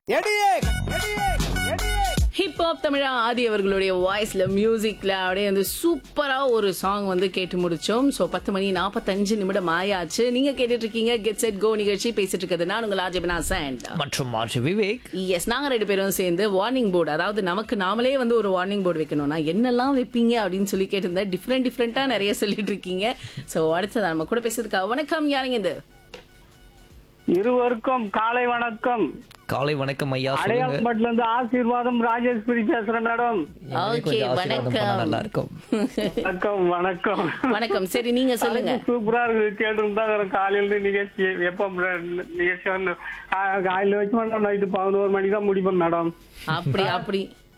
Hip hop தமிழா ஆதி அவர்களுடைய வாய்ஸ்ல மியூசிக்ல அப்படியே வந்து சூப்பரா ஒரு சாங் வந்து கேட்டு முடிச்சோம் சோ பத்து மணி நாற்பத்தஞ்சு நிமிடம் ஆயாச்சு நீங்க கேட்டுட்டு இருக்கீங்க கெட் செட் கோ நிகழ்ச்சி பேசிட்டு இருக்கிறது நான் உங்கள் ஆஜபினா சாண்ட் மற்றும் மார்ச் விவேக் எஸ் நாங்க ரெண்டு பேரும் சேர்ந்து வார்னிங் போர்டு அதாவது நமக்கு நாமளே வந்து ஒரு வார்னிங் போர்டு வைக்கணும்னா என்னெல்லாம் வைப்பீங்க அப்படின்னு சொல்லி கேட்டிருந்தேன் டிஃப்ரெண்ட் டிஃப்ரெண்டா நிறைய சொல்லிட்டு இருக்கீங்க சோ அடுத்தது நம்ம கூட பேசுறதுக்கா வணக்கம் யாருங்க இது இருவருக்கும் காலை வணக்கம் காலை வணக்கம் ஐயா சொல்லுங்க அடையாளப்பட்டுல இருந்து ஆசீர்வாதம் ராஜேஸ்வரி பேசுறேன் மேடம் நீங்களே ஓகே கொஞ்சம் ஆசீர்வாதம் பண்ணா வணக்கம் நல்லா இருக்கும் வணக்கம் வணக்கம் வணக்கம் சரி நீங்க சொல்லுங்க சூப்பரா இருக்கு கேட்டு காலையில இருந்து நிகழ்ச்சி எப்ப நிகழ்ச்சி வந்து கா- காலையில வச்சு மேடம் நைட்டு பதினோரு மணிக்கு தான் முடிப்போம் மேடம் அப்படி அப்படி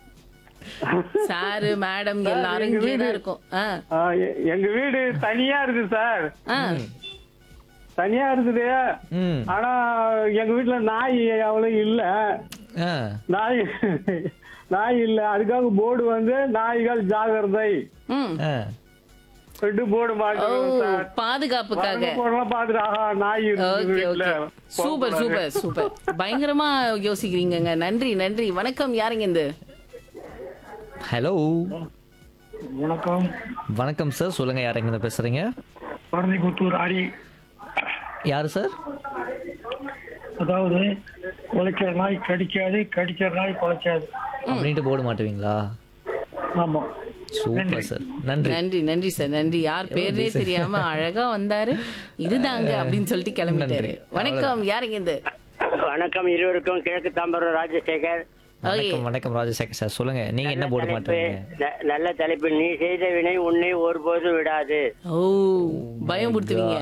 சாரு மேடம் எல்லாரும் எங்க இங்கே தான் வீடு- இருக்கும் ஆ ஆ, எ- எங்க வீடு தனியா இருக்கு சார் ஆ தனியா இருக்குது ம் ஆனா எங்க வீட்டுல நாய் அவ்வளவு இல்ல ஆ நாய் நாய் இல்ல அதுக்காக போர்டு வந்து நாய்கள் ஜாகிரதை ம் ஆ ரெண்டு போர்டு ஓ மாட்டோம் சார் பாதுகாப்புக்காக போர்டெல்லாம் பாத்துட்டு ஆஹா நாய் இருக்குது ஓகே வீட்டுல ஓகே சூப்பர் சூப்பர் சூப்பர் பயங்கரமா யோசிக்கிறீங்கங்க நன்றி நன்றி வணக்கம் யாருங்க இந்த ஹலோ வணக்கம் வணக்கம் சார் சொல்லுங்க யார் எங்க பேசுறீங்க பரணிக்குத்தூர் அடி யாரு சார் அதாவது உழைக்கிற நாய் கடிக்காது கடிக்கிற நாய் குலைக்காது அப்படின்ட்டு போட மாட்டுவீங்களா ஆமா சூப்பர் சார் நன்றி நன்றி நன்றி சார் நன்றி யார் பேரே தெரியாம அழகா வந்தாரு இதுதாங்க அப்படின்னு சொல்லிட்டு கிளம்பிட்டாரு நன்றி. வணக்கம் யாருங்க இந்த வணக்கம் இருவருக்கும் கிழக்கு தாம்பரம் ராஜசேகர் வணக்கம் வணக்கம் ராஜசேகர் சார் சொல்லுங்க நீங்க என்ன போட தலைப்பு, மாட்டீங்க ந- நல்ல தலைப்பு நீ செய்த வினை உன்னை ஒருபோதும் விடாது ஓ பயம் கொடுத்துவீங்க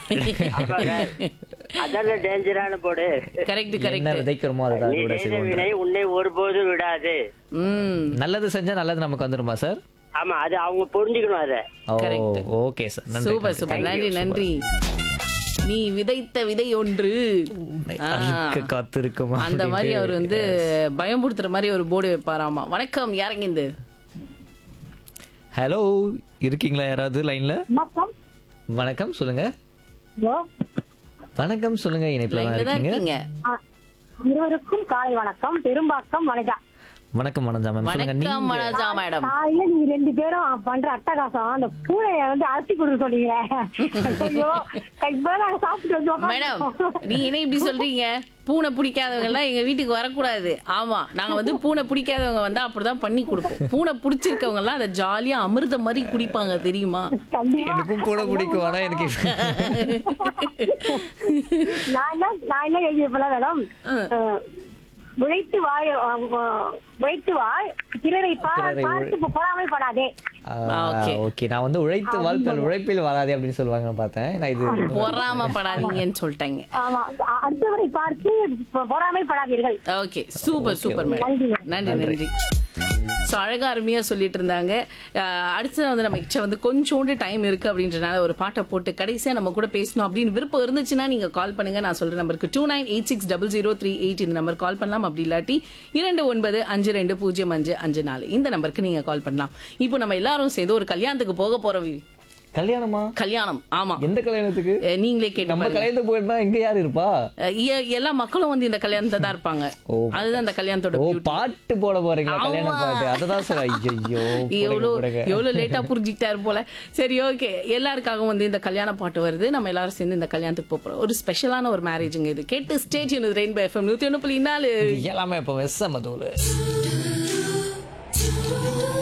அதான டேஞ்சரான போடு கரெக்ட் என்ன கரெக்ட் விதைக்கிறோமோ அதுதான் நீ கூட செய்த செய்வோம் வினை உன்னை ஒருபோதும் விடாது ம் நல்லது செஞ்சா நல்லது நமக்கு வந்துருமா சார் ஆமா அது அவங்க புரிஞ்சுக்கணும் அத ஓ Correct. ஓகே சார் நன்றி சூப்பர் சூப்பர் நன்றி நன்றி நீ விதைத்த விதை ஒன்று ஆ. அறுக்க காத்திருக்குமா அந்த மாதிரி அப்படின்ட்டு. அவர் வந்து பயம்படுத்துற மாதிரி ஒரு போர்டு வைப்பாராமா வணக்கம் யாருங்க இந்த ஹலோ இருக்கீங்களா யாராவது லைன்ல வணக்கம் வணக்கம் சொல்லுங்க ஹலோ வணக்கம் சொல்லுங்க இணைப்புல தான் லைன்ல தான் இருக்கீங்க இருக்கீங்க ஆ, இருவருக்கும் காலை வணக்கம் பெரும்பாக்கம் வணக்கம் வணக்கம் வணக்கம் மேம் சொல்லுங்க வணக்கம் நீங்க மனோஜா மேடம் காலையில நீங்க ரெண்டு பேரும் பண்ற அட்டகாசம் அந்த பூனைய வந்து அரைச்சி கொடுக்க சொன்னீங்க ஐயோ இப்பதான் நாங்க சாப்பிட்டு வந்து மேடம் உட்கார்ந்தோம். நீங்க என்ன இப்படி சொல்றீங்க பூனை பிடிக்காதவங்க எல்லாம் எங்க வீட்டுக்கு வரக்கூடாது ஆமா நாங்க வந்து பூனை பிடிக்காதவங்க வந்தா அப்படிதான் பண்ணி கொடுப்போம் பூனை பிடிச்சிருக்கவங்க எல்லாம் அதை ஜாலியா அமிர்த மாதிரி குடிப்பாங்க தெரியுமா கண்டிப்பா. எனக்கும் கூட பிடிக்கும் ஆனா எனக்கு நான் என்ன நான் என்ன எழுதியிருப்பேன் மேடம் அஹ், உழைத்து வாழ் அஹ், உழைத்து வாழ் பிறரை பா- பிறரை உழை- பார்த்து பொறாமைப்படாதே Okay. ஓகே நான் வந்து உழைத்து வாழ்த்தல் உழைப்பில் வராதே அப்படின்னு சொல்லுவாங்கன்னு பார்த்தேன் நான் இது பொறாமப்படாதீங்கன்னு சொல்லிட்டாங்க ஆமா அ- அடுத்தவரை பார்த்து பொ- பொறாமைப்படாதீர்கள் ஓகே சூப்பர் சூப்பர் மேடம் நன்றி நன்றி ஸோ அழகா அருமையா சொல்லிட்டு இருந்தாங்க அஹ் அடுத்து வந்து நம்ம கிட்ட வந்து கொஞ்சோண்டு டைம் இருக்கு அப்படின்றனால ஒரு பாட்டை போட்டு கடைசியா நம்ம கூட பேசணும் அப்படின்னு விருப்பம் இருந்துச்சுன்னா நீங்க கால் பண்ணுங்க நான் சொல்ற நம்பருக்கு two nine eight six double zero three eight இந்த நம்பர் கால் பண்ணலாம் அப்படி இல்லாட்டி இரண்டு ஒன்பது அஞ்சு ரெண்டு பூஜ்ஜியம் அஞ்சு அஞ்சு நாலு இந்த நம்பருக்கு நீங்க கால் பண்ணலாம் இப்போ நம்ம எல்லாரும் சேர்ந்து ஒரு கல்யாணத்துக்கு போக போறோம் வி- கல்யாணமா கல்யாணம் ஆமா எந்த கல்யாணத்துக்கு அஹ் நீங்களே கேட்டு நம்ம பாருங்க. கல்யாணத்துக்கு போயிட்டா எங்க யாரு இருப்பா அஹ் எ- எல்லா மக்களும் வந்து இந்த கல்யாணத்தை தான் இருப்பாங்க ஓ. அதுதான் அந்த கல்யாணத்தோட ஓ beauty. பாட்டு போட போறீங்களா கல்யாண ஆமா. பாட்டு அததான் சார் ஐயோ எவ்வளோ எவ்வளோ லேட்டா புரிஞ்சுக்கிட்டாரு போல சரி ஓகே எல்லாருக்காகவும் வந்து இந்த கல்யாண பாட்டு வருது நம்ம எல்லாரும் சேர்ந்து இந்த கல்யாணத்துக்கு போக போறோம் ஒரு ஸ்பெஷலான ஒரு மேரேஜுங்க இது கேட்டு ஸ்டேஜ் ரெயின்போ எஃப்எம் நூத்தி ஒண்ணு புள்ளி நாலு எல்லாமே இப்ப வெச மதுவில்